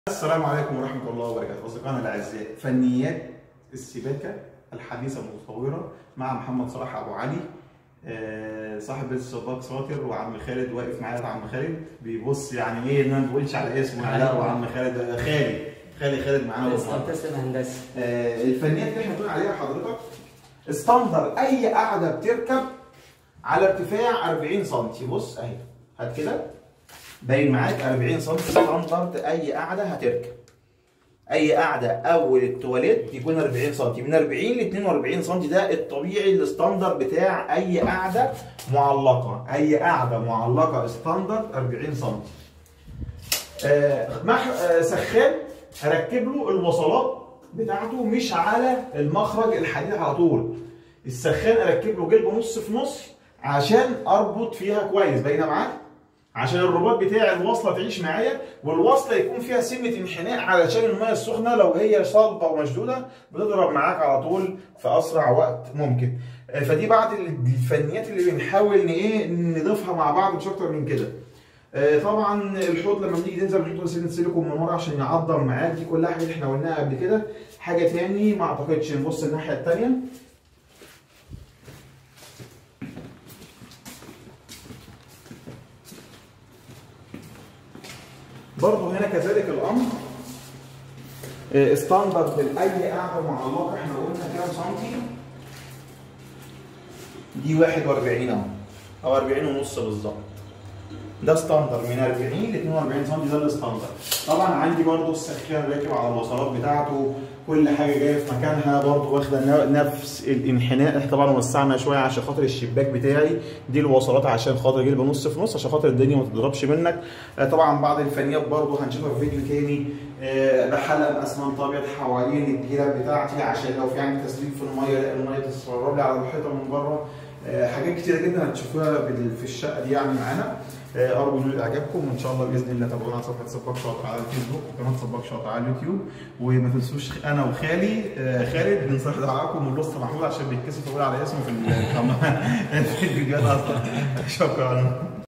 السلام عليكم ورحمة الله وبركاته أصدقائنا الأعزاء فنيات السباكة الحديثة المتطورة مع محمد صلاح أبو علي آه، صاحب بيت السباك ساطر وعم خالد واقف معايا عم خالد بيبص يعني ايه ان انا ما بقولش على اسمه لا وعم خالد آه، خالي خالي خالد معانا تسلم والله. تسلم هندسه آه، الفنيات اللي احنا بنقول عليها حضرتك استندر اي قاعده بتركب على ارتفاع 40 سم بص اهي هات كده باين معاك 40 سم ستاندرد اي قاعده هتركب اي قاعده اول التواليت يكون 40 سم من 40 ل 42 سم ده الطبيعي الستاندرد بتاع اي قاعده معلقه اي قاعده معلقه ستاندرد 40 سم آه، مح... آه، سخان هركب له الوصلات بتاعته مش على المخرج الحديد على طول السخان اركب له جلبه نص في نص عشان اربط فيها كويس باينه معاك عشان الرباط بتاع الوصله تعيش معايا والوصله يكون فيها سنه انحناء علشان الميه السخنه لو هي صلبه ومشدوده بتضرب معاك على طول في اسرع وقت ممكن آه، فدي بعض الفنيات اللي بنحاول ان ايه نضيفها مع بعض مش اكتر من كده آه، طبعا الحوض لما بنيجي ننزل بنحط سنه سيليكون من ورا عشان يعضل معاك دي كلها حاجات احنا قلناها قبل كده حاجه تاني ما اعتقدش نبص الناحيه التانيه برضه هنا كذلك الامر آه، ستاندرد لاي قاعده معلقه احنا قلنا كام سنتي دي 41 اهو او 40 ونص بالظبط ده ستاندر من 40 ل 42 سم ده الستاندر طبعا عندي برضو السخان راكب على الوصلات بتاعته كل حاجه جايه في مكانها برضو واخده ن- نفس الانحناء احنا طبعا وسعنا شويه عشان خاطر الشباك بتاعي دي الوصلات عشان خاطر جلبه نص في نص عشان خاطر الدنيا ما تضربش منك آه، طبعا بعض الفنيات برضو هنشوفها في فيديو تاني آه، بحلق باسمنت ابيض حوالين الجيرة بتاعتي عشان لو في عندي تسريب في الميه لا الميه تتسرب لي على الحيطه من بره آه، حاجات كتيره جدا هتشوفوها بال- في الشقه دي يعني معانا آه، ارجو ان اعجابكم وان شاء الله باذن الله تابعونا على صفحه سباك شاطر على الفيسبوك وكمان سباك شاطر على اليوتيوب وما تنسوش انا وخالي آه، خالد بنصح دعاكم والوسط محمود عشان بيتكسف يقول على اسمه في ال- في الفيديوهات اصلا شكرا